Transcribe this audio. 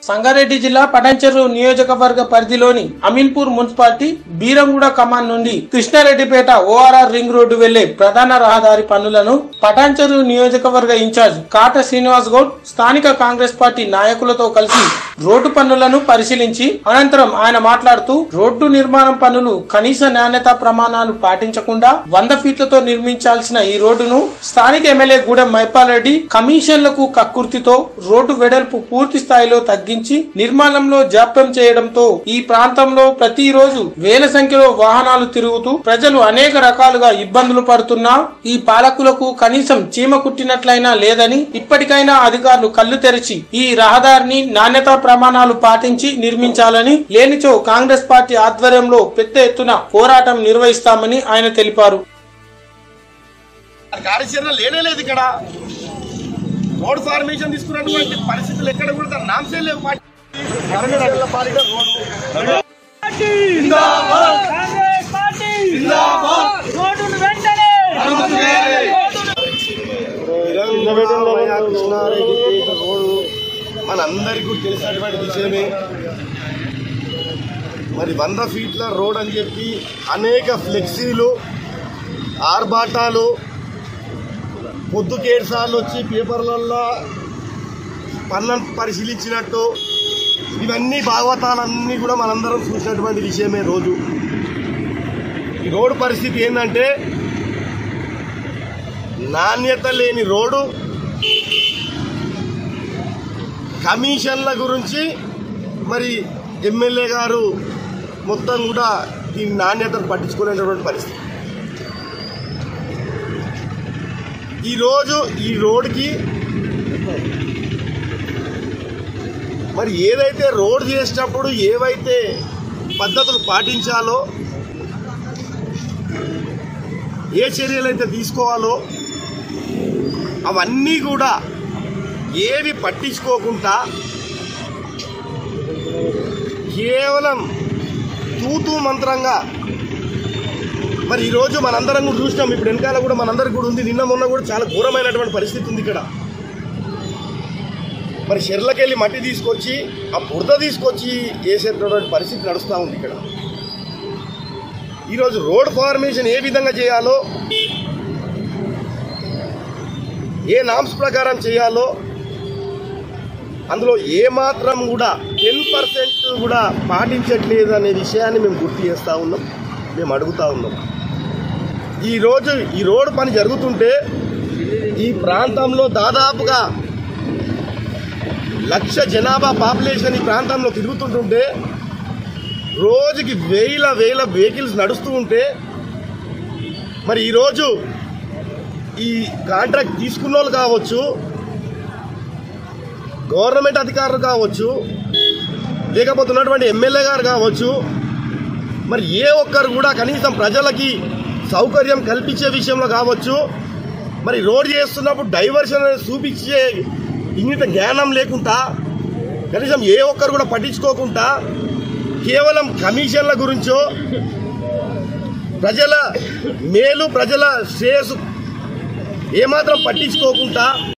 సంగారెడ్డి జిల్లా పటాన్చెరు నియోజకవర్గ పరిధిలోని అమీన్పూర్ మున్సిపాలిటీ బీరంగూడ కమాన్ నుండి కృష్ణారెడ్డిపేట ఓఆర్ఆర్ రింగ్ రోడ్డు వెళ్లే ప్రధాన రహదారి పనులను పటాన్చెరు నియోజకవర్గ ఇన్ఛార్జ్ కాట శ్రీనివాస్ గౌడ్ స్థానిక కాంగ్రెస్ పార్టీ నాయకులతో కలిసి రోడ్డు పనులను పరిశీలించి అనంతరం ఆయన మాట్లాడుతూ రోడ్డు నిర్మాణం పనులు కనీస నాణ్యత ప్రమాణాలు పాటించకుండా వంద ఫీట్లతో నిర్మించాల్సిన ఈ రోడ్డును స్థానిక ఎమ్మెల్యే గూడెం మైపాలరెడ్డి కమిషన్లకు కక్కుర్తితో రోడ్డు వెడల్పు పూర్తి స్థాయిలో తగ్గించి నిర్మాణంలో జాప్యం చేయడంతో ఈ ప్రాంతంలో ప్రతిరోజు వేల సంఖ్యలో వాహనాలు తిరుగుతూ ప్రజలు అనేక రకాలుగా ఇబ్బందులు పడుతున్నా ఈ పాలకులకు కనీసం చీమ కుట్టినట్లయినా లేదని ఇప్పటికైనా అధికారులు కళ్ళు తెరిచి ఈ రహదారిని నాణ్యతా ప్రమాణాలు పాటించి నిర్మించాలని లేనిచో కాంగ్రెస్ పార్టీ ఆధ్వర్యంలో పెద్ద ఎత్తున పోరాటం నిర్వహిస్తామని ఆయన తెలిపారు కార్యాచరణ లేనే లేదు ఇక్కడ రోడ్ ఫార్మేషన్ తీసుకున్నటువంటి పరిస్థితులు ఎక్కడ కూడా నామసే లేవు పార్టీ పాలిట రోడ్డు కాంగ్రెస్ పార్టీ రోడ్డును వెంటనే కృష్ణారెడ్డిపేట రోడ్డు మనందరికీ కూడా తెలిసినటువంటి విషయమే మరి వంద ఫీట్ల రోడ్ అని చెప్పి అనేక ఫ్లెక్సీలు ఆర్భాటాలు పొద్దుకేడు సార్లు వచ్చి పేపర్లలో పనులను పరిశీలించినట్టు ఇవన్నీ భాగవతాలన్నీ కూడా మనందరం చూసినటువంటి విషయమే రోజు ఈ రోడ్డు పరిస్థితి ఏంటంటే నాణ్యత లేని రోడ్డు కమిషన్ల గురించి మరి ఎమ్మెల్యే గారు మొత్తం కూడా దీని నాణ్యతను పట్టించుకునేటటువంటి పరిస్థితి ఈరోజు ఈ రోడ్డుకి మరి ఏదైతే రోడ్ చేసేటప్పుడు ఏవైతే పద్ధతులు పాటించాలో ఏ చర్యలు అయితే తీసుకోవాలో అవన్నీ కూడా ఏవి పట్టించుకోకుండా కేవలం తూతూ మంత్రంగా మరి ఈరోజు మనందరం కూడా చూసినాం ఇప్పుడు వెనకాల కూడా మనందరికి కూడా ఉంది నిన్న మొన్న కూడా చాలా ఘోరమైనటువంటి పరిస్థితి ఉంది ఇక్కడ మరి చెర్లకెళ్ళి మట్టి తీసుకొచ్చి ఆ బురద తీసుకొచ్చి వేసేటటువంటి పరిస్థితి నడుస్తూ ఉంది ఇక్కడ ఈరోజు రోడ్ ఫార్మేషన్ ఏ విధంగా చేయాలో ఏ నామ్స్ ప్రకారం చేయాలో అందులో ఏమాత్రం కూడా టెన్ పర్సెంట్ కూడా పాటించట్లేదు అనే విషయాన్ని మేము గుర్తు చేస్తూ ఉన్నాం మేము అడుగుతూ ఉన్నాం ఈరోజు ఈ రోడ్డు పని జరుగుతుంటే ఈ ప్రాంతంలో దాదాపుగా లక్ష జనాభా పాపులేషన్ ఈ ప్రాంతంలో తిరుగుతుంటుంటే రోజుకి వేల వేల వెహికల్స్ నడుస్తూ ఉంటే మరి ఈరోజు ఈ కాంట్రాక్ట్ తీసుకున్న వాళ్ళు కావచ్చు గవర్నమెంట్ అధికారులు కావచ్చు లేకపోతే ఉన్నటువంటి ఎమ్మెల్యే గారు కావచ్చు మరి ఏ ఒక్కరు కూడా కనీసం ప్రజలకి సౌకర్యం కల్పించే విషయంలో కావచ్చు మరి రోడ్ చేస్తున్నప్పుడు డైవర్షన్ అనేది చూపించే ఇంగిత జ్ఞానం లేకుండా కనీసం ఏ ఒక్కరు కూడా పట్టించుకోకుండా కేవలం కమిషన్ల గురించో ప్రజల మేలు ప్రజల శ్రేయస్సు ఏమాత్రం పట్టించుకోకుండా